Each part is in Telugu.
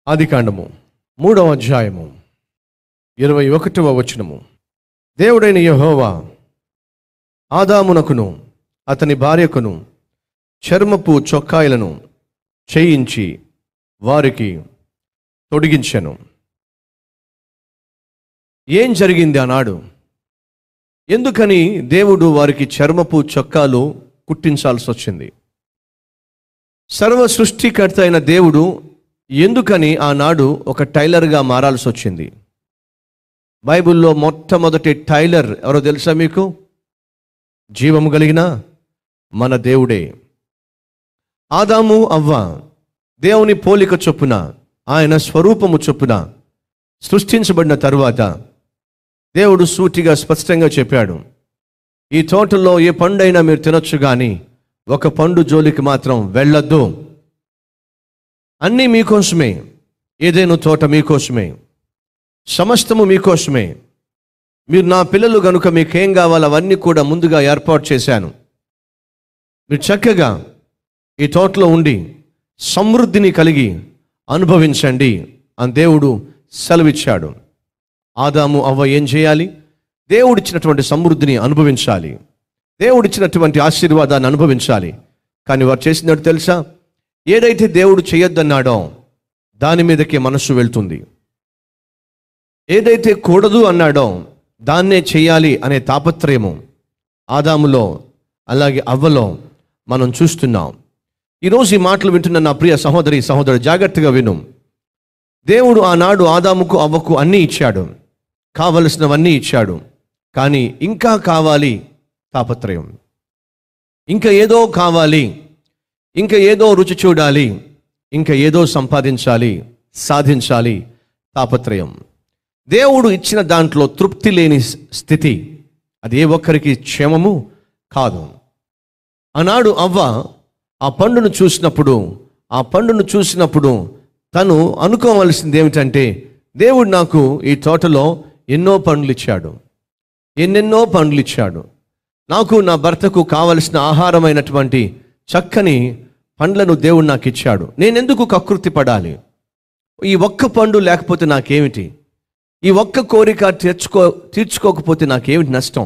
ఆదికాండము మూడవ అధ్యాయము ఇరవై ఒకటవ వచనము దేవుడైన యెహోవా ఆదామునకును అతని భార్యకును చర్మపు చొక్కాయలను చేయించి వారికి తొడిగించెను ఏం జరిగింది ఆనాడు ఎందుకని దేవుడు వారికి చర్మపు చొక్కాలు కుట్టించాల్సి వచ్చింది సర్వ సృష్టికర్త అయిన దేవుడు ఎందుకని ఆనాడు ఒక టైలర్గా మారాల్సి వచ్చింది బైబిల్లో మొట్టమొదటి టైలర్ ఎవరో తెలుసా మీకు జీవము కలిగిన మన దేవుడే ఆదాము అవ్వ దేవుని పోలిక చొప్పున ఆయన స్వరూపము చొప్పున సృష్టించబడిన తరువాత దేవుడు సూటిగా స్పష్టంగా చెప్పాడు ఈ తోటలో ఏ పండైనా మీరు తినొచ్చు కానీ ఒక పండు జోలికి మాత్రం వెళ్ళొద్దు అన్నీ మీకోసమే ఏదైనా తోట మీకోసమే సమస్తము మీకోసమే మీరు నా పిల్లలు కనుక మీకేం కావాలో అవన్నీ కూడా ముందుగా ఏర్పాటు చేశాను మీరు చక్కగా ఈ తోటలో ఉండి సమృద్ధిని కలిగి అనుభవించండి అని దేవుడు సెలవిచ్చాడు ఆదాము అవ్వ ఏం చేయాలి దేవుడిచ్చినటువంటి సమృద్ధిని అనుభవించాలి దేవుడిచ్చినటువంటి ఆశీర్వాదాన్ని అనుభవించాలి కానీ వారు చేసినట్టు తెలుసా ఏదైతే దేవుడు చేయొద్దన్నాడో దాని మీదకే మనస్సు వెళ్తుంది ఏదైతే కూడదు అన్నాడో దాన్నే చేయాలి అనే తాపత్రయము ఆదాములో అలాగే అవ్వలో మనం చూస్తున్నాం ఈరోజు ఈ మాటలు వింటున్న నా ప్రియ సహోదరి సహోదరు జాగ్రత్తగా విను దేవుడు ఆనాడు ఆదాముకు అవ్వకు అన్నీ ఇచ్చాడు కావలసినవన్నీ ఇచ్చాడు కానీ ఇంకా కావాలి తాపత్రయం ఇంకా ఏదో కావాలి ఇంకా ఏదో రుచి చూడాలి ఇంకా ఏదో సంపాదించాలి సాధించాలి తాపత్రయం దేవుడు ఇచ్చిన దాంట్లో తృప్తి లేని స్థితి అది ఏ ఒక్కరికి క్షేమము కాదు ఆనాడు అవ్వ ఆ పండును చూసినప్పుడు ఆ పండును చూసినప్పుడు తను అనుకోవలసింది ఏమిటంటే దేవుడు నాకు ఈ తోటలో ఎన్నో పండ్లు ఇచ్చాడు ఎన్నెన్నో పండ్లు ఇచ్చాడు నాకు నా భర్తకు కావలసిన ఆహారమైనటువంటి చక్కని పండ్లను దేవుడు నాకు ఇచ్చాడు నేనెందుకు కకృతి పడాలి ఈ ఒక్క పండు లేకపోతే నాకేమిటి ఈ ఒక్క కోరిక తీర్చుకో తీర్చుకోకపోతే నాకేమిటి నష్టం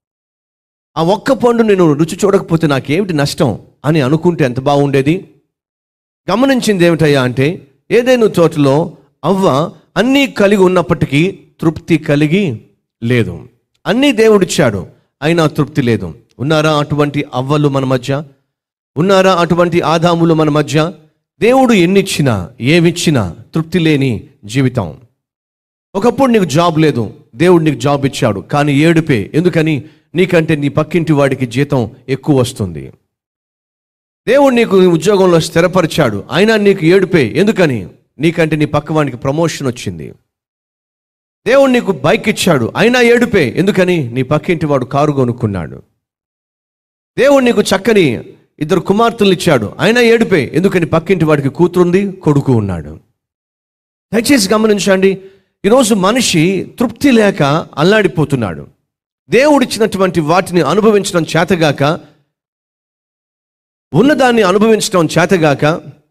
ఆ ఒక్క పండు నేను రుచి చూడకపోతే నాకేమిటి నష్టం అని అనుకుంటే ఎంత బాగుండేది గమనించింది ఏమిటయ్యా అంటే ఏదైనా తోటలో అవ్వ అన్నీ కలిగి ఉన్నప్పటికీ తృప్తి కలిగి లేదు అన్నీ దేవుడిచ్చాడు అయినా తృప్తి లేదు ఉన్నారా అటువంటి అవ్వలు మన మధ్య ఉన్నారా అటువంటి ఆదాములు మన మధ్య దేవుడు ఎన్నిచ్చినా ఏమిచ్చినా తృప్తి లేని జీవితం ఒకప్పుడు నీకు జాబ్ లేదు దేవుడు నీకు జాబ్ ఇచ్చాడు కానీ ఏడుపే ఎందుకని నీకంటే నీ పక్కింటి వాడికి జీతం ఎక్కువ వస్తుంది దేవుడు నీకు ఉద్యోగంలో స్థిరపరిచాడు అయినా నీకు ఏడుపే ఎందుకని నీకంటే నీ పక్కవానికి ప్రమోషన్ వచ్చింది దేవుడు నీకు బైక్ ఇచ్చాడు అయినా ఏడుపే ఎందుకని నీ పక్కింటి వాడు కారు కొనుక్కున్నాడు దేవుడు నీకు చక్కని ఇద్దరు కుమార్తెలు ఇచ్చాడు అయినా ఏడుపే ఎందుకని పక్కింటి వాడికి కూతురుంది కొడుకు ఉన్నాడు దయచేసి గమనించండి ఈరోజు మనిషి తృప్తి లేక అల్లాడిపోతున్నాడు దేవుడిచ్చినటువంటి వాటిని అనుభవించడం చేతగాక ఉన్నదాన్ని అనుభవించడం చేతగాక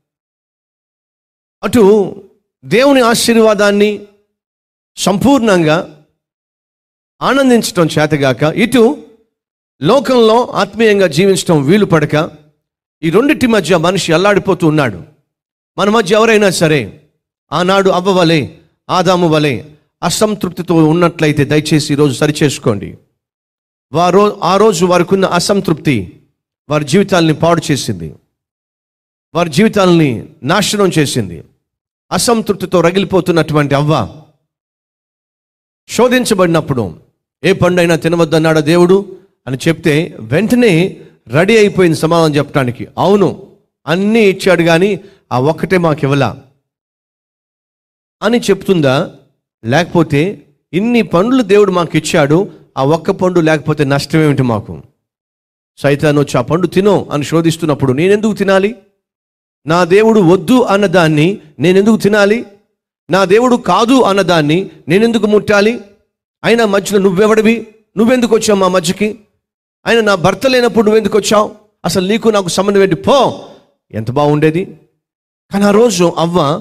అటు దేవుని ఆశీర్వాదాన్ని సంపూర్ణంగా ఆనందించడం చేతగాక ఇటు లోకంలో ఆత్మీయంగా జీవించడం వీలు పడక ఈ రెండింటి మధ్య మనిషి అల్లాడిపోతూ ఉన్నాడు మన మధ్య ఎవరైనా సరే ఆనాడు అవ్వ వలె ఆదాము వలె అసంతృప్తితో ఉన్నట్లయితే దయచేసి ఈరోజు సరిచేసుకోండి వారో ఆ రోజు వారికి ఉన్న అసంతృప్తి వారి జీవితాలని పాడు చేసింది వారి జీవితాలని నాశనం చేసింది అసంతృప్తితో రగిలిపోతున్నటువంటి అవ్వ శోధించబడినప్పుడు ఏ పండైనా తినవద్దన్నాడా దేవుడు అని చెప్తే వెంటనే రెడీ అయిపోయింది సమాధానం చెప్పడానికి అవును అన్నీ ఇచ్చాడు కానీ ఆ ఒక్కటే మాకు ఇవ్వలా అని చెప్తుందా లేకపోతే ఇన్ని పండ్లు దేవుడు మాకు ఇచ్చాడు ఆ ఒక్క పండు లేకపోతే నష్టం ఏమిటి మాకు సైతాన్ వచ్చి ఆ పండు తినో అని శోధిస్తున్నప్పుడు నేనెందుకు తినాలి నా దేవుడు వద్దు అన్నదాన్ని నేనెందుకు తినాలి నా దేవుడు కాదు అన్నదాన్ని నేనెందుకు ముట్టాలి అయినా మధ్యలో నువ్వెవడివి నువ్వెందుకు వచ్చావు మా మధ్యకి ఆయన నా భర్త లేనప్పుడు నువ్వెందుకు వచ్చావు అసలు నీకు నాకు సంబంధం ఏంటి పో ఎంత బాగుండేది కానీ ఆ రోజు అవ్వ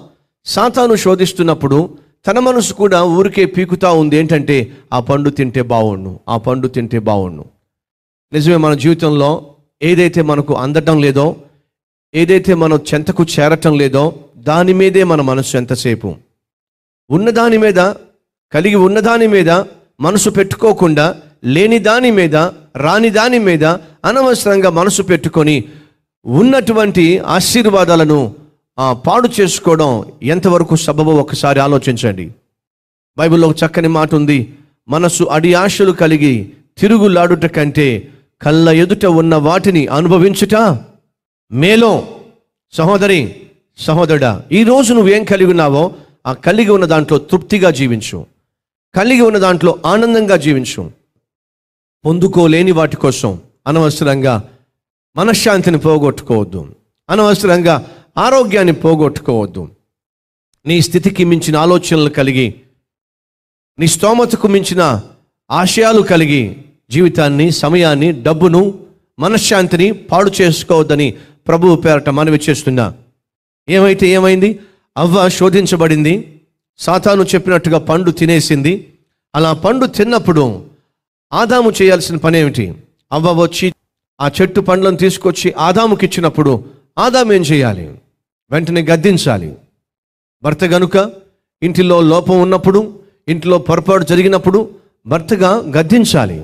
సాతాను శోధిస్తున్నప్పుడు తన మనసు కూడా ఊరికే పీకుతా ఉంది ఏంటంటే ఆ పండు తింటే బాగుండు ఆ పండు తింటే బాగుండు నిజమే మన జీవితంలో ఏదైతే మనకు అందటం లేదో ఏదైతే మనం చెంతకు చేరటం లేదో దాని మీదే మన మనసు ఎంతసేపు ఉన్నదాని మీద కలిగి ఉన్నదాని మీద మనసు పెట్టుకోకుండా లేని దాని మీద రాని దాని మీద అనవసరంగా మనసు పెట్టుకొని ఉన్నటువంటి ఆశీర్వాదాలను ఆ, పాడు చేసుకోవడం ఎంతవరకు సబబో ఒకసారి ఆలోచించండి బైబిల్లో ఒక చక్కని మాట ఉంది మనసు అడి ఆశలు కలిగి తిరుగులాడుట కంటే కళ్ళ ఎదుట ఉన్న వాటిని అనుభవించుట మేలో సహోదరి సహోదరుడా ఈ రోజు నువ్వేం కలిగి ఉన్నావో ఆ కలిగి ఉన్న దాంట్లో తృప్తిగా జీవించు కలిగి ఉన్న దాంట్లో ఆనందంగా జీవించు పొందుకోలేని వాటి కోసం అనవసరంగా మనశ్శాంతిని పోగొట్టుకోవద్దు అనవసరంగా ఆరోగ్యాన్ని పోగొట్టుకోవద్దు నీ స్థితికి మించిన ఆలోచనలు కలిగి నీ స్తోమతకు మించిన ఆశయాలు కలిగి జీవితాన్ని సమయాన్ని డబ్బును మనశ్శాంతిని పాడు చేసుకోవద్దని ప్రభువు పేరట మనవి చేస్తున్నా ఏమైతే ఏమైంది అవ్వ శోధించబడింది సాతాను చెప్పినట్టుగా పండు తినేసింది అలా పండు తిన్నప్పుడు ఆదాము చేయాల్సిన పని ఏమిటి అవ్వ వచ్చి ఆ చెట్టు పండ్లను తీసుకొచ్చి ఆదాముకి ఇచ్చినప్పుడు ఆదాము ఏం చేయాలి వెంటనే గద్దించాలి భర్త గనుక ఇంటిలో లోపం ఉన్నప్పుడు ఇంటిలో పొరపాటు జరిగినప్పుడు భర్తగా గద్దించాలి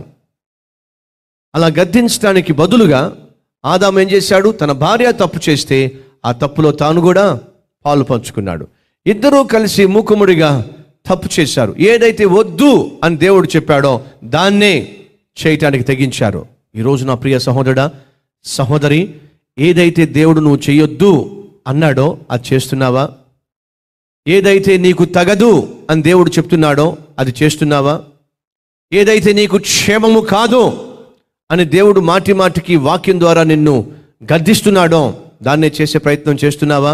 అలా గద్దించడానికి బదులుగా ఆదాం ఏం చేశాడు తన భార్య తప్పు చేస్తే ఆ తప్పులో తాను కూడా పాలు పంచుకున్నాడు ఇద్దరూ కలిసి మూకుముడిగా తప్పు చేశారు ఏదైతే వద్దు అని దేవుడు చెప్పాడో దాన్నే చేయటానికి తెగించారు ఈరోజు నా ప్రియ సహోదరుడా సహోదరి ఏదైతే దేవుడు నువ్వు చేయొద్దు అన్నాడో అది చేస్తున్నావా ఏదైతే నీకు తగదు అని దేవుడు చెప్తున్నాడో అది చేస్తున్నావా ఏదైతే నీకు క్షేమము కాదో అని దేవుడు మాటి మాటికి వాక్యం ద్వారా నిన్ను గద్దిస్తున్నాడో దాన్నే చేసే ప్రయత్నం చేస్తున్నావా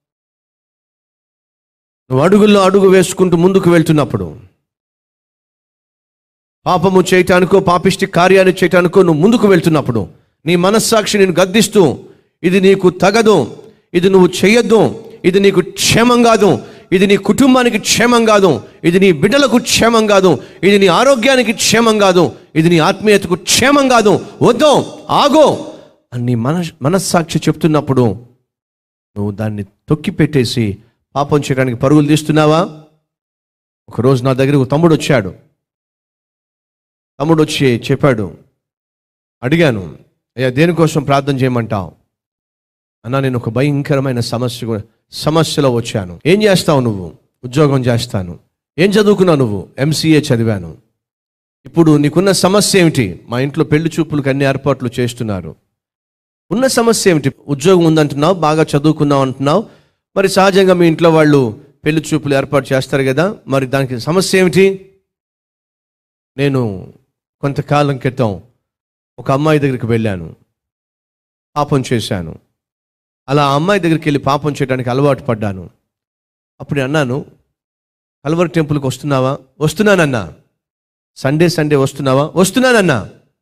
నువ్వు అడుగుల్లో అడుగు వేసుకుంటూ ముందుకు వెళ్తున్నప్పుడు పాపము చేయటానికో పాపిష్టి కార్యాన్ని చేయటానికో నువ్వు ముందుకు వెళ్తున్నప్పుడు నీ మనస్సాక్షి నేను గద్దిస్తూ ఇది నీకు తగదు ఇది నువ్వు చేయొద్దు ఇది నీకు క్షేమం కాదు ఇది నీ కుటుంబానికి క్షేమం కాదు ఇది నీ బిడ్డలకు క్షేమం కాదు ఇది నీ ఆరోగ్యానికి క్షేమం కాదు ఇది నీ ఆత్మీయతకు క్షేమం కాదు వద్దు ఆగో అని నీ మన మనస్సాక్షి చెప్తున్నప్పుడు నువ్వు దాన్ని తొక్కి పెట్టేసి పాపం చేయడానికి పరుగులు తీస్తున్నావా ఒకరోజు నా దగ్గర ఒక తమ్ముడు వచ్చాడు తమ్ముడు వచ్చి చెప్పాడు అడిగాను అయ్యా దేనికోసం ప్రార్థన చేయమంటావు అన్నా నేను ఒక భయంకరమైన సమస్య గు- సమస్యలో వచ్చాను ఏం చేస్తావు నువ్వు ఉద్యోగం చేస్తాను ఏం చదువుకున్నావు నువ్వు ఎంసీఏ చదివాను ఇప్పుడు నీకున్న సమస్య ఏమిటి మా ఇంట్లో పెళ్లి చూపులకు అన్ని ఏర్పాట్లు చేస్తున్నారు ఉన్న సమస్య ఏమిటి ఉద్యోగం ఉందంటున్నావు బాగా చదువుకున్నావు అంటున్నావు మరి సహజంగా మీ ఇంట్లో వాళ్ళు పెళ్లి చూపులు ఏర్పాటు చేస్తారు కదా మరి దానికి సమస్య ఏమిటి నేను కొంతకాలం క్రితం ఒక అమ్మాయి దగ్గరికి వెళ్ళాను పాపం చేశాను అలా ఆ అమ్మాయి దగ్గరికి వెళ్ళి పాపం చేయడానికి అలవాటు పడ్డాను అప్పుడు నేను అన్నాను కల్వర్ టెంపుల్కి వస్తున్నావా వస్తున్నానన్నా సండే సండే వస్తున్నావా వస్తున్నానన్నా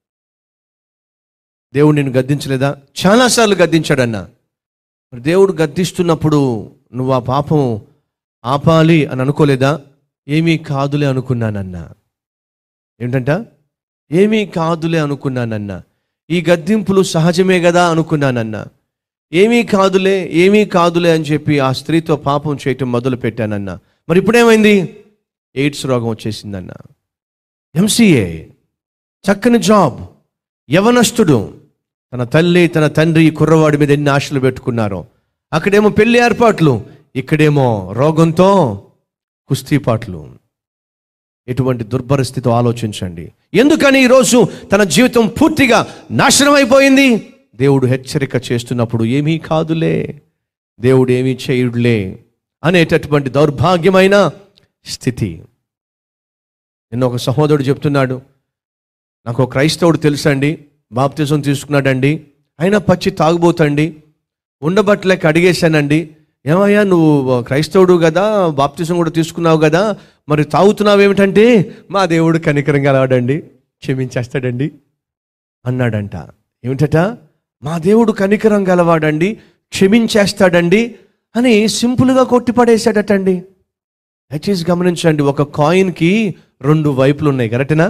దేవుడు నిన్ను గద్దించలేదా చాలాసార్లు గద్దించాడన్నా మరి దేవుడు గద్దిస్తున్నప్పుడు నువ్వు ఆ పాపం ఆపాలి అని అనుకోలేదా ఏమీ కాదులే అనుకున్నానన్నా ఏంటంట ఏమీ కాదులే అనుకున్నానన్నా ఈ గద్దింపులు సహజమే కదా అనుకున్నానన్నా ఏమీ కాదులే ఏమీ కాదులే అని చెప్పి ఆ స్త్రీతో పాపం చేయటం మొదలు పెట్టానన్నా మరి ఇప్పుడేమైంది ఎయిడ్స్ రోగం వచ్చేసిందన్నా ఎంసీఏ చక్కని జాబ్ యవనస్తుడు తన తల్లి తన తండ్రి ఈ కుర్రవాడి మీద ఎన్ని ఆశలు పెట్టుకున్నారో అక్కడేమో పెళ్లి ఏర్పాట్లు ఇక్కడేమో రోగంతో కుస్తీపాట్లు ఎటువంటి దుర్భర స్థితితో ఆలోచించండి ఎందుకని ఈరోజు తన జీవితం పూర్తిగా నాశనం అయిపోయింది దేవుడు హెచ్చరిక చేస్తున్నప్పుడు ఏమీ కాదులే దేవుడు ఏమీ చేయుడులే అనేటటువంటి దౌర్భాగ్యమైన స్థితి నిన్న ఒక సహోదరుడు చెప్తున్నాడు నాకు ఒక క్రైస్తవుడు తెలుసండి బాప్తిజం తీసుకున్నాడండి అయినా పచ్చి తాగుబోతండి ఉండబట్టలేక అడిగేశానండి ఏమయ్యా నువ్వు క్రైస్తవుడు కదా బాప్తిజం కూడా తీసుకున్నావు కదా మరి తాగుతున్నావు ఏమిటంటే మా దేవుడు కనికరం గలవాడండి క్షమించేస్తాడండి అన్నాడంట ఏమిటట మా దేవుడు కనికరం గలవాడండి క్షమించేస్తాడండి అని సింపుల్గా కొట్టిపడేశాడటండి దయచేసి గమనించండి ఒక కాయిన్కి రెండు వైపులు ఉన్నాయి కరెక్టేనా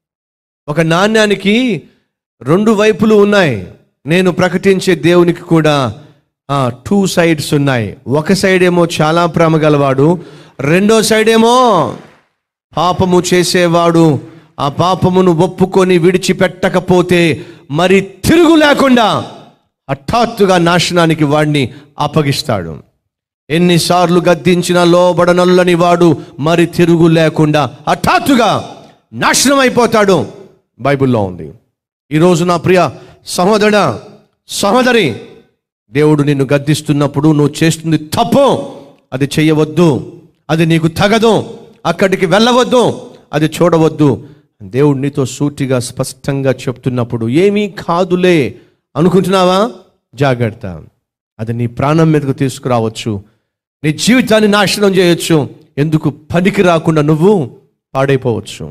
ఒక నాణ్యానికి రెండు వైపులు ఉన్నాయి నేను ప్రకటించే దేవునికి కూడా టూ సైడ్స్ ఉన్నాయి ఒక సైడ్ ఏమో చాలా ప్రేమ గలవాడు రెండో సైడ్ ఏమో పాపము చేసేవాడు ఆ పాపమును ఒప్పుకొని విడిచిపెట్టకపోతే మరి తిరుగు లేకుండా హఠాత్తుగా నాశనానికి వాడిని అప్పగిస్తాడు ఎన్నిసార్లు గద్దించిన లోబడనల్లని వాడు మరి తిరుగు లేకుండా హఠాత్తుగా నాశనం అయిపోతాడు బైబిల్లో ఉంది ఈరోజు నా ప్రియ సహోదర సహోదరి దేవుడు నిన్ను గద్దిస్తున్నప్పుడు నువ్వు చేస్తుంది తప్పు అది చేయవద్దు అది నీకు తగదు అక్కడికి వెళ్ళవద్దు అది చూడవద్దు దేవుడు నీతో సూటిగా స్పష్టంగా చెప్తున్నప్పుడు ఏమీ కాదులే అనుకుంటున్నావా జాగ్రత్త అది నీ ప్రాణం మీదకు తీసుకురావచ్చు నీ జీవితాన్ని నాశనం చేయొచ్చు ఎందుకు పనికి రాకుండా నువ్వు పాడైపోవచ్చు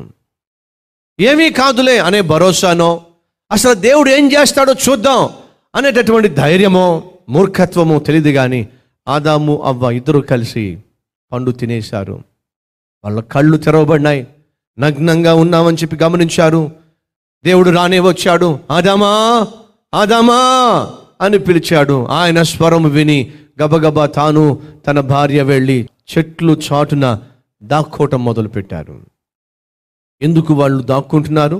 ఏమీ కాదులే అనే భరోసానో అసలు దేవుడు ఏం చేస్తాడో చూద్దాం అనేటటువంటి ధైర్యమో మూర్ఖత్వమో తెలియదు కానీ ఆదాము అవ్వ ఇద్దరు కలిసి పండు తినేశారు వాళ్ళ కళ్ళు తెరవబడినాయి నగ్నంగా ఉన్నామని చెప్పి గమనించారు దేవుడు రానే వచ్చాడు ఆదామా ఆదామా అని పిలిచాడు ఆయన స్వరం విని గబగబా తాను తన భార్య వెళ్ళి చెట్లు చాటున దాక్కోవటం మొదలుపెట్టారు ఎందుకు వాళ్ళు దాక్కుంటున్నారు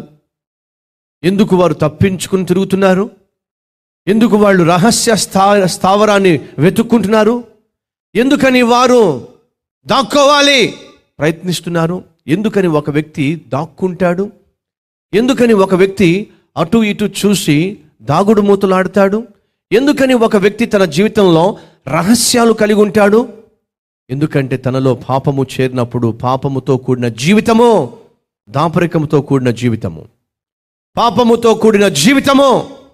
ఎందుకు వారు తప్పించుకుని తిరుగుతున్నారు ఎందుకు వాళ్ళు రహస్య స్థా స్థావరాన్ని వెతుక్కుంటున్నారు ఎందుకని వారు దాక్కోవాలి ప్రయత్నిస్తున్నారు ఎందుకని ఒక వ్యక్తి దాక్కుంటాడు ఎందుకని ఒక వ్యక్తి అటు ఇటు చూసి దాగుడు మూతలాడతాడు ఎందుకని ఒక వ్యక్తి తన జీవితంలో రహస్యాలు కలిగి ఉంటాడు ఎందుకంటే తనలో పాపము చేరినప్పుడు పాపముతో కూడిన జీవితము దాపరికముతో కూడిన జీవితము పాపముతో కూడిన జీవితము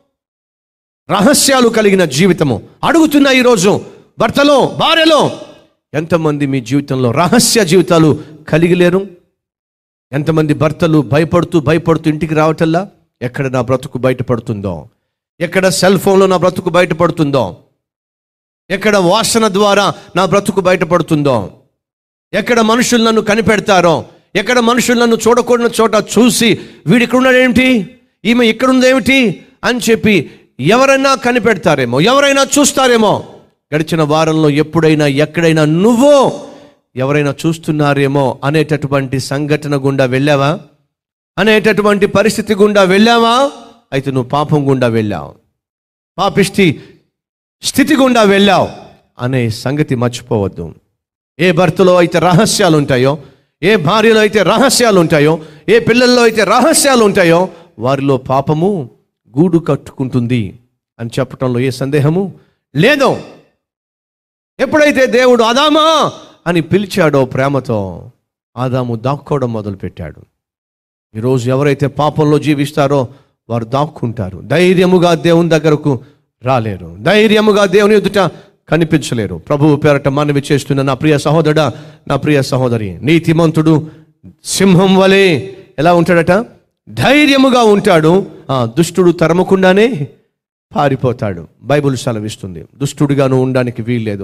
రహస్యాలు కలిగిన జీవితము అడుగుతున్నా ఈరోజు భర్తలో భార్యలో ఎంతమంది మీ జీవితంలో రహస్య జీవితాలు కలిగి లేరు ఎంతమంది భర్తలు భయపడుతూ భయపడుతూ ఇంటికి రావటల్లా ఎక్కడ నా బ్రతుకు బయటపడుతుందో ఎక్కడ సెల్ ఫోన్లో నా బ్రతుకు బయటపడుతుందో ఎక్కడ వాసన ద్వారా నా బ్రతుకు బయటపడుతుందో ఎక్కడ మనుషులు నన్ను కనిపెడతారో ఎక్కడ మనుషులు నన్ను చూడకూడని చోట చూసి వీడు ఇక్కడ ఉన్నాడేమిటి ఈమె ఇక్కడ ఉందేమిటి అని చెప్పి ఎవరైనా కనిపెడతారేమో ఎవరైనా చూస్తారేమో గడిచిన వారంలో ఎప్పుడైనా ఎక్కడైనా నువ్వు ఎవరైనా చూస్తున్నారేమో అనేటటువంటి సంఘటన గుండా వెళ్ళావా అనేటటువంటి పరిస్థితి గుండా వెళ్ళావా అయితే నువ్వు పాపం గుండా వెళ్ళావు పాపిష్టి స్థితి గుండా వెళ్ళావు అనే సంగతి మర్చిపోవద్దు ఏ భర్తలో అయితే రహస్యాలు ఉంటాయో ఏ భార్యలో అయితే రహస్యాలు ఉంటాయో ఏ పిల్లల్లో అయితే రహస్యాలు ఉంటాయో వారిలో పాపము గూడు కట్టుకుంటుంది అని చెప్పటంలో ఏ సందేహము లేదు ఎప్పుడైతే దేవుడు ఆదామా అని పిలిచాడో ప్రేమతో ఆదాము దాక్కోవడం మొదలుపెట్టాడు ఈరోజు ఎవరైతే పాపంలో జీవిస్తారో వారు దాక్కుంటారు ధైర్యముగా దేవుని దగ్గరకు రాలేరు ధైర్యముగా దేవుని ఎదుట కనిపించలేరు ప్రభువు పేరట మనవి చేస్తున్న నా ప్రియ సహోదరుడా నా ప్రియ సహోదరి నీతిమంతుడు సింహం వలె ఎలా ఉంటాడట ధైర్యముగా ఉంటాడు ఆ దుష్టుడు తరమకుండానే పారిపోతాడు బైబుల్ సెలవిస్తుంది దుష్టుడిగాను ఉండడానికి వీల్లేదు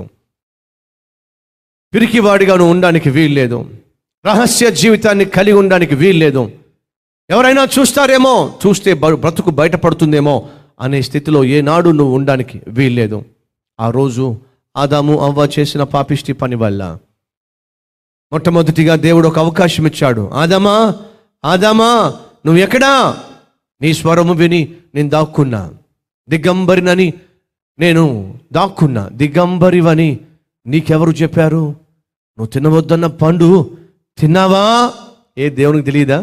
పిరికివాడిగాను ఉండడానికి వీల్లేదు రహస్య జీవితాన్ని కలిగి ఉండడానికి వీల్లేదు ఎవరైనా చూస్తారేమో చూస్తే బ- బ్రతుకు బయటపడుతుందేమో అనే స్థితిలో ఏనాడు నువ్వు ఉండడానికి వీల్లేదు ఆ రోజు ఆదాము అవ్వ చేసిన పాపిష్టి పని వల్ల మొట్టమొదటిగా దేవుడు ఒక అవకాశం ఇచ్చాడు ఆదామా ఆదామా నువ్వు ఎక్కడా నీ స్వరము విని నేను దాక్కున్నా దిగంబరినని నేను దాక్కున్నా దిగంబరివని నీకెవరు చెప్పారు నువ్వు తినవద్దన్న పండు తిన్నావా ఏ దేవునికి తెలియదా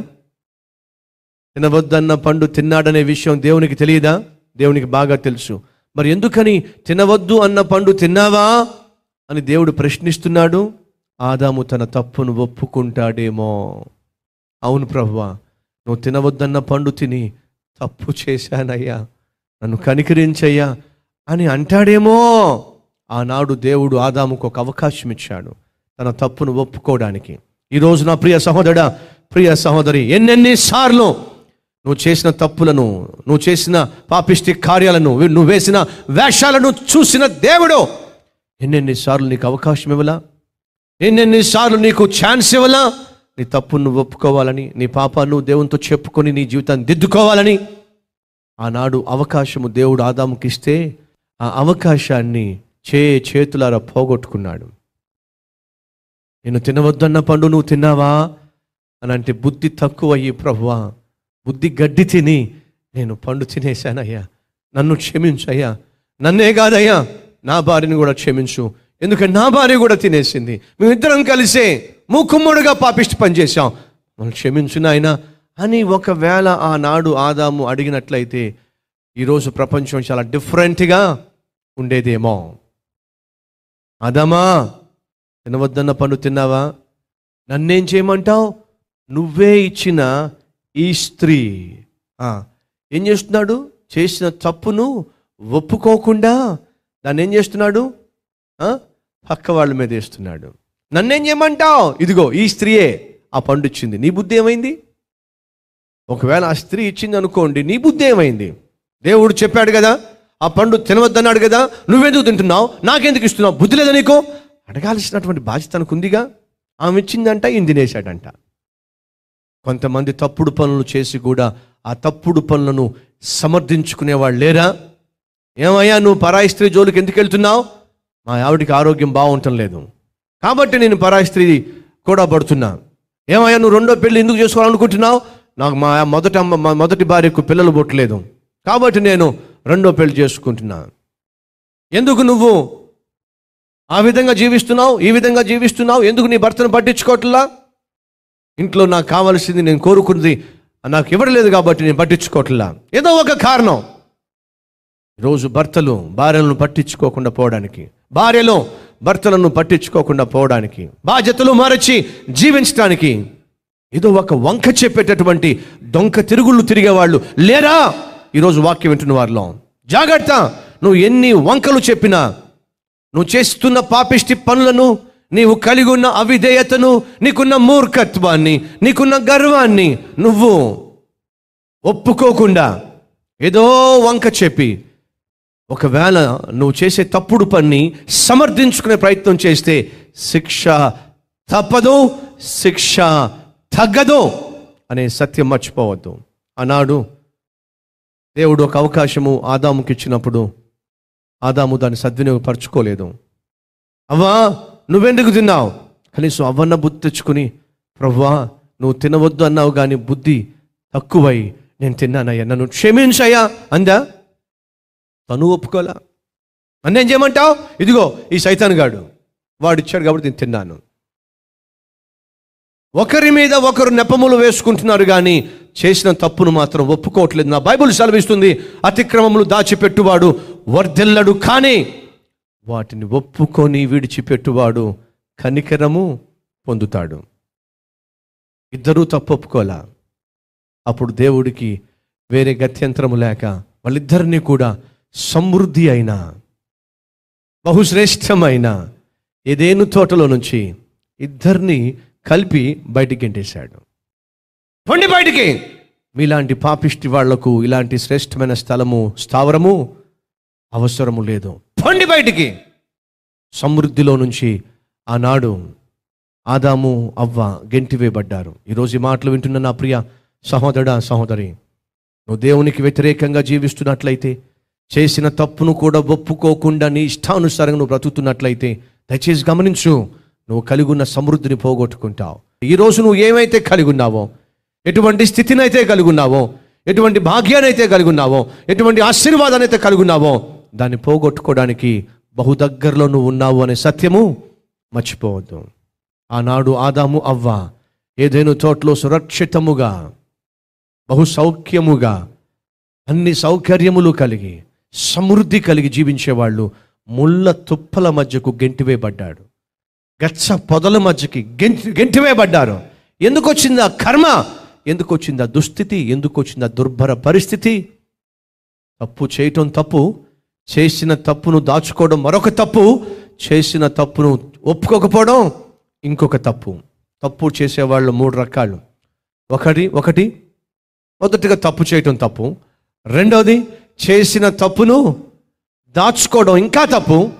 తినవద్దన్న పండు తిన్నాడనే విషయం దేవునికి తెలియదా దేవునికి బాగా తెలుసు మరి ఎందుకని తినవద్దు అన్న పండు తిన్నావా అని దేవుడు ప్రశ్నిస్తున్నాడు ఆదాము తన తప్పును ఒప్పుకుంటాడేమో అవును ప్రభువా నువ్వు తినవద్దన్న పండు తిని తప్పు చేశానయ్యా నన్ను కనికరించయ్యా అని అంటాడేమో ఆనాడు దేవుడు ఆదాముకు ఒక అవకాశం ఇచ్చాడు తన తప్పును ఒప్పుకోవడానికి ఈరోజు నా ప్రియ సహోదరుడా ప్రియ సహోదరి ఎన్నెన్నిసార్లు నువ్వు చేసిన తప్పులను నువ్వు చేసిన పాపిష్టి కార్యాలను నువ్వు వేసిన వేషాలను చూసిన దేవుడు ఎన్నెన్నిసార్లు నీకు అవకాశం ఇవ్వలా ఎన్నెన్నిసార్లు నీకు ఛాన్స్ ఇవ్వలా నీ తప్పును నువ్వు ఒప్పుకోవాలని నీ పాపాన్ని నువ్వు దేవునితో చెప్పుకొని నీ జీవితాన్ని దిద్దుకోవాలని ఆనాడు అవకాశము దేవుడు ఆదాముకి ఇస్తే ఆ అవకాశాన్ని చే చేతులారా పోగొట్టుకున్నాడు నేను తినవద్దన్న పండు నువ్వు తిన్నావా అని అంటే బుద్ధి తక్కువయ్యి ప్రభువా బుద్ధి గడ్డి తిని నేను పండు తినేశానయ్యా నన్ను క్షమించయ్యా నన్నే కాదయ్యా నా భార్యని కూడా క్షమించు ఎందుకంటే నా భార్య కూడా తినేసింది మేమిద్దరం కలిసే మూకుమ్మడుగా పాపిష్టి పనిచేశాం మనం క్షమించు నాయనా అని ఒకవేళ ఆనాడు ఆదాము అడిగినట్లయితే ఈరోజు ప్రపంచం చాలా డిఫరెంట్గా ఉండేదేమో ఆదామా తినవద్దన్న పండు తిన్నావా నన్నేం చేయమంటావు నువ్వే ఇచ్చిన ఈ స్త్రీ ఆ, ఏం చేస్తున్నాడు చేసిన తప్పును ఒప్పుకోకుండా దాన్ని ఏం చేస్తున్నాడు ఆ, పక్క వాళ్ళ మీద వేస్తున్నాడు నన్నేం చేయమంటావు ఇదిగో ఈ స్త్రీయే ఆ పండు ఇచ్చింది నీ బుద్ధి ఏమైంది ఒకవేళ ఆ స్త్రీ ఇచ్చింది అనుకోండి నీ బుద్ధి ఏమైంది దేవుడు చెప్పాడు కదా ఆ పండు తినవద్దన్నాడు కదా నువ్వెందుకు తింటున్నావు నాకెందుకు ఇస్తున్నావు బుద్ధి లేదా నీకు అడగాల్సినటువంటి బాధ్యత తనకు ఉందిగా ఆమె ఇచ్చిందంట ఈయన తినేశాడంట కొంతమంది తప్పుడు పనులు చేసి కూడా ఆ తప్పుడు పనులను సమర్థించుకునేవాళ్ళు లేరా ఏమయ్యా నువ్వు పరాయి స్త్రీ జోలికి ఎందుకు వెళ్తున్నావు మా ఆవిడికి ఆరోగ్యం బాగుంటం లేదు కాబట్టి నేను పరాయి స్త్రీ కూడా పడుతున్నా ఏమయ్యా నువ్వు రెండో పెళ్లి ఎందుకు చేసుకోవాలనుకుంటున్నావు నాకు మా మొదటి అమ్మ మా మొదటి భార్యకు పిల్లలు పుట్టలేదు కాబట్టి నేను రెండో పెళ్లి చేసుకుంటున్నా ఎందుకు నువ్వు ఆ విధంగా జీవిస్తున్నావు ఈ విధంగా జీవిస్తున్నావు ఎందుకు నీ భర్తను పట్టించుకోవట్లా ఇంట్లో నాకు కావాల్సింది నేను కోరుకున్నది నాకు ఇవ్వడలేదు కాబట్టి నేను పట్టించుకోవట్లా ఏదో ఒక కారణం ఈరోజు భర్తలు భార్యలను పట్టించుకోకుండా పోవడానికి భార్యలో భర్తలను పట్టించుకోకుండా పోవడానికి బాధ్యతలు మరచి జీవించడానికి ఏదో ఒక వంక చెప్పేటటువంటి డొంక తిరుగుళ్ళు తిరిగేవాళ్ళు లేరా ఈరోజు వాక్యం వింటున్న వారిలో జాగ్రత్త నువ్వు ఎన్ని వంకలు చెప్పినా నువ్వు చేస్తున్న పాపిష్టి పనులను నీవు కలిగి ఉన్న అవిధేయతను నీకున్న మూర్ఖత్వాన్ని నీకున్న గర్వాన్ని నువ్వు ఒప్పుకోకుండా ఏదో వంక చెప్పి ఒకవేళ నువ్వు చేసే తప్పుడు పని సమర్థించుకునే ప్రయత్నం చేస్తే శిక్ష తప్పదు శిక్ష తగ్గదు అనే సత్యం మర్చిపోవద్దు ఆనాడు దేవుడు ఒక అవకాశము ఆదాముకి ఇచ్చినప్పుడు ఆదాము దాన్ని సద్వినియోగపరచుకోలేదు అవ్వా నువ్వెందుకు తిన్నావు కనీసం అవ్వన్న బుద్ధి తెచ్చుకుని ప్రవ్వా నువ్వు తినవద్దు అన్నావు కానీ బుద్ధి తక్కువై నేను తిన్నానయ్యా నన్ను క్షమించయ్యా అందా తను ఒప్పుకోలా నన్నేం చేయమంటావు ఇదిగో ఈ సైతాన్ గాడు వాడు ఇచ్చాడు కాబట్టి నేను తిన్నాను ఒకరి మీద ఒకరు నెపములు వేసుకుంటున్నారు కానీ చేసిన తప్పును మాత్రం ఒప్పుకోవట్లేదు నా బైబుల్ సెలవిస్తుంది అతిక్రమములు దాచిపెట్టువాడు వర్ధిల్లడు కానీ వాటిని ఒప్పుకొని విడిచిపెట్టువాడు కనికరము పొందుతాడు ఇద్దరూ తప్పు ఒప్పుకోలా అప్పుడు దేవుడికి వేరే గత్యంతరము లేక వాళ్ళిద్దరినీ కూడా సమృద్ధి అయిన బహుశ్రేష్టమైన ఏదేను తోటలో నుంచి ఇద్దరిని కలిపి బయటికి గెంటేశాడు పండి బయటికి మీలాంటి పాపిష్టి వాళ్లకు ఇలాంటి శ్రేష్టమైన స్థలము స్థావరము అవసరము లేదు పండి బయటికి సమృద్ధిలో నుంచి ఆనాడు ఆదాము అవ్వ గెంటివేయబడ్డారు ఈరోజు ఈ మాటలు వింటున్న నా ప్రియ సహోదరుడా సహోదరి నువ్వు దేవునికి వ్యతిరేకంగా జీవిస్తున్నట్లయితే చేసిన తప్పును కూడా ఒప్పుకోకుండా నీ ఇష్టానుసారంగా నువ్వు బ్రతుకుతున్నట్లయితే దయచేసి గమనించు నువ్వు కలిగి ఉన్న సమృద్ధిని పోగొట్టుకుంటావు ఈరోజు నువ్వు ఏమైతే కలిగి ఉన్నావో ఎటువంటి స్థితిని అయితే కలిగి ఉన్నావో ఎటువంటి భాగ్యాన్ని అయితే కలిగి ఉన్నావో ఎటువంటి ఆశీర్వాదాన్ని అయితే కలిగి ఉన్నావో దాన్ని పోగొట్టుకోవడానికి బహు దగ్గరలో నువ్వు ఉన్నావు అనే సత్యము మర్చిపోవద్దు ఆనాడు ఆదాము అవ్వ ఏదైనా తోటలో సురక్షితముగా బహు సౌఖ్యముగా అన్ని సౌకర్యములు కలిగి సమృద్ధి కలిగి జీవించేవాళ్ళు ముళ్ళ తుప్పల మధ్యకు గెంటివేయబడ్డాడు గచ్చ పొదల మధ్యకి గెంటి గెంటివేయబడ్డారు ఎందుకు వచ్చింది ఆ కర్మ ఎందుకు వచ్చింది ఆ దుస్థితి ఎందుకు వచ్చింది ఆ దుర్భర పరిస్థితి తప్పు చేయటం తప్పు చేసిన తప్పును దాచుకోవడం మరొక తప్పు చేసిన తప్పును ఒప్పుకోకపోవడం ఇంకొక తప్పు తప్పు చేసేవాళ్ళు మూడు రకాలు ఒకటి ఒకటి మొదటిగా తప్పు చేయటం తప్పు రెండవది చేసిన తప్పును దాచుకోవడం ఇంకా తప్పు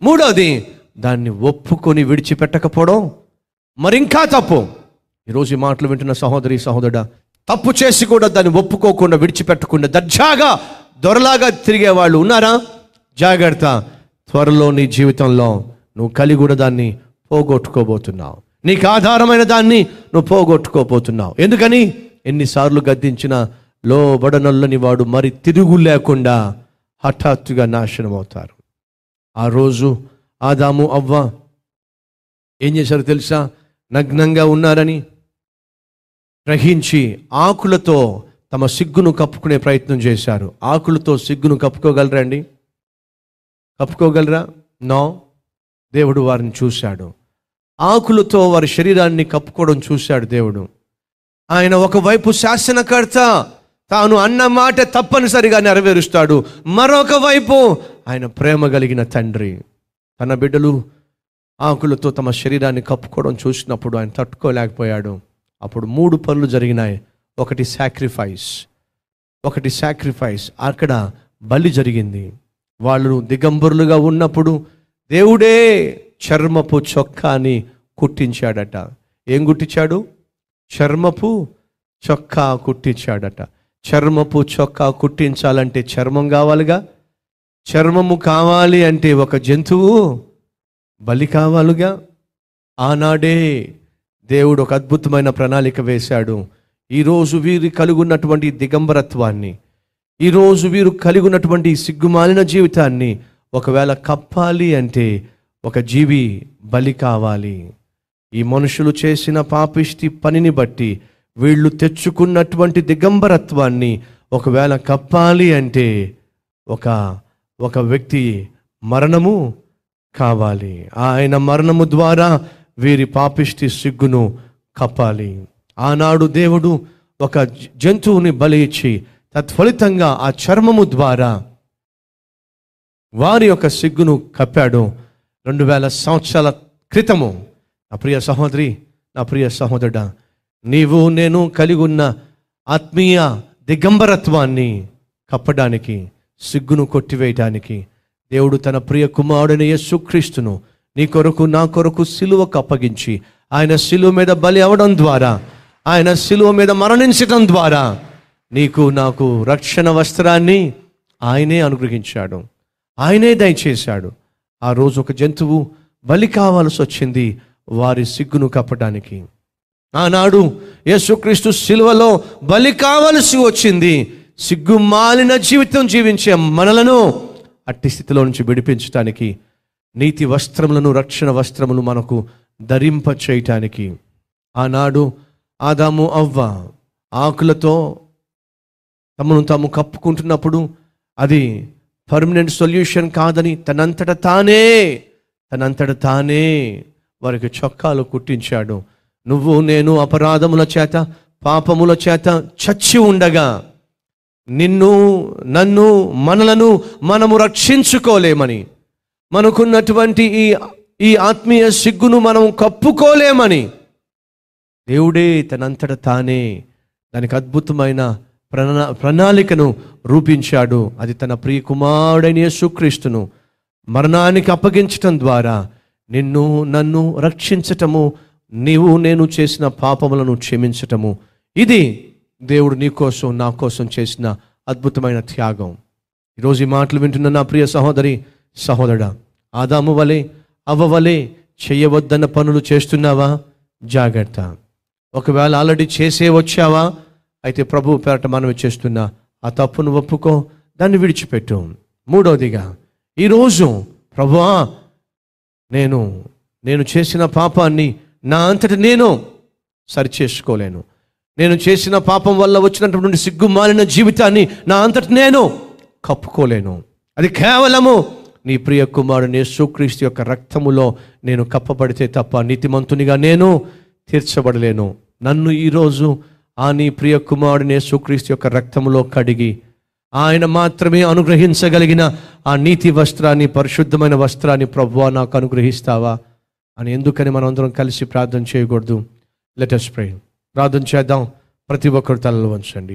మూడవది దాన్ని ఒప్పుకొని విడిచిపెట్టకపోవడం మరింకా తప్పు ఈరోజు ఈ మాటలు వింటున్న సహోదరి సహోదరుడా తప్పు చేసి కూడా దాన్ని ఒప్పుకోకుండా విడిచిపెట్టకుండా దర్జాగా దొరలాగా తిరిగే వాళ్ళు ఉన్నారా జాగ్రత్త త్వరలో నీ జీవితంలో నువ్వు కలిగి కూడా దాన్ని పోగొట్టుకోబోతున్నావు నీకు ఆధారమైన దాన్ని నువ్వు పోగొట్టుకోబోతున్నావు ఎందుకని ఎన్నిసార్లు గద్దించినా లోబడనొల్లని వాడు మరి తిరుగు లేకుండా హఠాత్తుగా నాశనం అవుతారు ఆ రోజు ఆదాము అవ్వ ఏం చేశారు తెలుసా నగ్నంగా ఉన్నారని గ్రహించి ఆకులతో తమ సిగ్గును కప్పుకునే ప్రయత్నం చేశారు ఆకులతో సిగ్గును కప్పుకోగలరా అండి కప్పుకోగలరా నో దేవుడు వారిని చూశాడు ఆకులతో వారి శరీరాన్ని కప్పుకోవడం చూశాడు దేవుడు ఆయన ఒకవైపు శాసనకర్త తాను అన్న మాట తప్పనిసరిగా నెరవేరుస్తాడు మరొక వైపు ఆయన ప్రేమ కలిగిన తండ్రి తన బిడ్డలు ఆకులతో తమ శరీరాన్ని కప్పుకోవడం చూసినప్పుడు ఆయన తట్టుకోలేకపోయాడు అప్పుడు మూడు పనులు జరిగినాయి ఒకటి సాక్రిఫైస్ ఒకటి సాక్రిఫైస్ అక్కడ బలి జరిగింది వాళ్ళు దిగంబరులుగా ఉన్నప్పుడు దేవుడే చర్మపు చొక్కాని కుట్టించాడట ఏం కుట్టించాడు చర్మపు చొక్కా కుట్టించాడట చర్మపు చొక్కా కుట్టించాలంటే చర్మం కావాలిగా చర్మము కావాలి అంటే ఒక జంతువు బలి కావాలిగా ఆనాడే దేవుడు ఒక అద్భుతమైన ప్రణాళిక వేశాడు ఈరోజు వీరు కలుగున్నటువంటి దిగంబరత్వాన్ని ఈరోజు వీరు కలిగి ఉన్నటువంటి ఈ సిగ్గుమాలిన జీవితాన్ని ఒకవేళ కప్పాలి అంటే ఒక జీవి బలి కావాలి ఈ మనుషులు చేసిన పాపిష్టి పనిని బట్టి వీళ్ళు తెచ్చుకున్నటువంటి దిగంబరత్వాన్ని ఒకవేళ కప్పాలి అంటే ఒక ఒక వ్యక్తి మరణము కావాలి ఆయన మరణము ద్వారా వీరి పాపిష్టి సిగ్గును కప్పాలి ఆనాడు దేవుడు ఒక జ- జంతువుని బలి ఇచ్చి తత్ఫలితంగా ఆ చర్మము ద్వారా వారి యొక్క సిగ్గును కప్పాడు రెండు వేల సంవత్సరాల క్రితము నా ప్రియ సహోదరి నా ప్రియ సహోదరుడా నీవు నేను కలిగి ఉన్న ఆత్మీయ దిగంబరత్వాన్ని కప్పడానికి సిగ్గును కొట్టివేయటానికి దేవుడు తన ప్రియ కుమారుడైన యేసుక్రీస్తును నీ కొరకు నా కొరకు సిలువకు అప్పగించి ఆయన సిలువ మీద బలి అవడం ద్వారా ఆయన సిలువ మీద మరణించడం ద్వారా నీకు నాకు రక్షణ వస్త్రాన్ని ఆయనే అనుగ్రహించాడు ఆయనే దయచేశాడు ఆ రోజు ఒక జంతువు బలి కావాల్సి వచ్చింది వారి సిగ్గును కప్పడానికి ఆనాడు యేసుక్రీస్తు శిలువలో బలి కావలసి వచ్చింది సిగ్గుమాలిన జీవితం జీవించే మనలను అట్టి స్థితిలో నుంచి విడిపించటానికి నీతి వస్త్రములను రక్షణ వస్త్రములు మనకు ధరింప చేయటానికి ఆనాడు ఆదాము అవ్వ ఆకులతో తమను తాము కప్పుకుంటున్నప్పుడు అది పర్మనెంట్ సొల్యూషన్ కాదని తనంతట తానే తనంతట తానే వారికి చొక్కాలు కుట్టించాడు నువ్వు నేను అపరాధముల చేత పాపముల చేత చచ్చి ఉండగా నిన్ను నన్ను మనలను మనము రక్షించుకోలేమని మనకున్నటువంటి ఈ ఈ ఆత్మీయ సిగ్గును మనం కప్పుకోలేమని దేవుడే తనంతట తానే దానికి అద్భుతమైన ప్రణా ప్రణాళికను రూపించాడు అది తన ప్రియ కుమారుడైన యేసుక్రీస్తును మరణానికి అప్పగించటం ద్వారా నిన్ను నన్ను రక్షించటము నీవు నేను చేసిన పాపములను క్షమించటము ఇది దేవుడు నీ కోసం నా కోసం చేసిన అద్భుతమైన త్యాగం ఈరోజు ఈ మాటలు వింటున్న నా ప్రియ సహోదరి సహోదరుడా ఆదాము వలె అవ్వ వలె చేయవద్దన్న పనులు చేస్తున్నావా జాగ్రత్త ఒకవేళ ఆల్రెడీ చేసే వచ్చావా అయితే ప్రభు పేరట మనం చేస్తున్నా ఆ తప్పును ఒప్పుకో దాన్ని విడిచిపెట్టు మూడవదిగా ఈరోజు ప్రభువా నేను నేను చేసిన పాపాన్ని నా అంతట నేను సరిచేసుకోలేను నేను చేసిన పాపం వల్ల వచ్చినటువంటి సిగ్గుమాలిన జీవితాన్ని నా అంతట నేను కప్పుకోలేను అది కేవలము నీ ప్రియ కుమారుని యేసుక్రీస్తు యొక్క రక్తములో నేను కప్పబడితే తప్ప నీతిమంతునిగా నేను తీర్చబడలేను నన్ను ఈరోజు ఆ నీ ప్రియ కుమారుని యేసుక్రీస్తు యొక్క రక్తములో కడిగి ఆయన మాత్రమే అనుగ్రహించగలిగిన ఆ నీతి వస్త్రాన్ని పరిశుద్ధమైన వస్త్రాన్ని ప్రభువా నాకు అనుగ్రహిస్తావా అని ఎందుకని మనం అందరం కలిసి ప్రార్థన చేయకూడదు లెటస్ ప్రే ప్రార్థన చేద్దాం ప్రతి ఒక్కరు తలలు వంచండి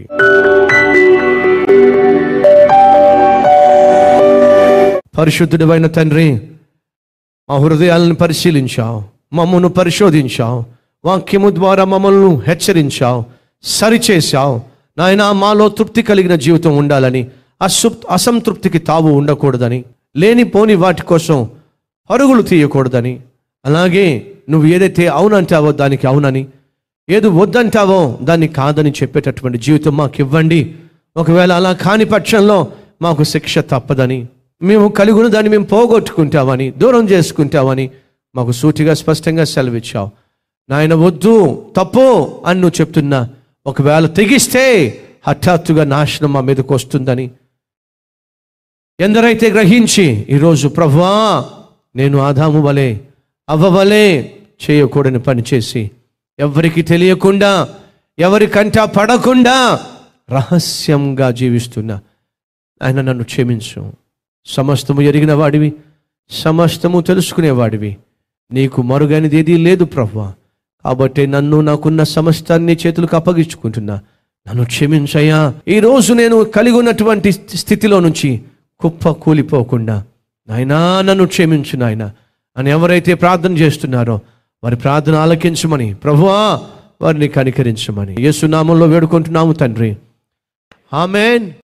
పరిశుద్ధుడైన తండ్రి మా హృదయాలను పరిశీలించావు మమ్మను పరిశోధించావు వాక్యము ద్వారా మమ్మల్ని హెచ్చరించావు సరిచేశావు నాయన మాలో తృప్తి కలిగిన జీవితం ఉండాలని అసు అసంతృప్తికి తావు ఉండకూడదని లేనిపోని వాటి కోసం పరుగులు తీయకూడదని అలాగే నువ్వు ఏదైతే అవునంటావో దానికి అవునని ఏది వద్దంటావో దాన్ని కాదని చెప్పేటటువంటి జీవితం మాకు ఇవ్వండి ఒకవేళ అలా కాని పక్షంలో మాకు శిక్ష తప్పదని మేము కలుగును దాన్ని మేము పోగొట్టుకుంటామని దూరం చేసుకుంటామని మాకు సూటిగా స్పష్టంగా సెలవిచ్చావు నాయన వద్దు తప్పు అని నువ్వు చెప్తున్నా ఒకవేళ తెగిస్తే హఠాత్తుగా నాశనం మా మీదకు వస్తుందని ఎందరైతే గ్రహించి ఈరోజు ప్రభువా నేను ఆదాము వలె అవ్వ వలె చేయకూడని పని చేసి ఎవరికి తెలియకుండా ఎవరి కంట పడకుండా రహస్యంగా జీవిస్తున్నా ఆయన నన్ను క్షమించు సమస్తము ఎరిగిన వాడివి సమస్తము తెలుసుకునేవాడివి నీకు మరుగైనది ఏదీ లేదు ప్రభువా కాబట్టి నన్ను నాకున్న సమస్తాన్ని చేతులకు అప్పగించుకుంటున్నా నన్ను క్షమించయ్యా ఈ రోజు నేను కలిగి ఉన్నటువంటి స్థితిలో నుంచి కుప్ప కూలిపోకుండా నాయనా నన్ను క్షమించు నాయన అని ఎవరైతే ప్రార్థన చేస్తున్నారో వారి ప్రార్థన ఆలకించమని ప్రభువా వారిని కనికరించమని యేసునామంలో వేడుకుంటున్నాము తండ్రి ఆమెన్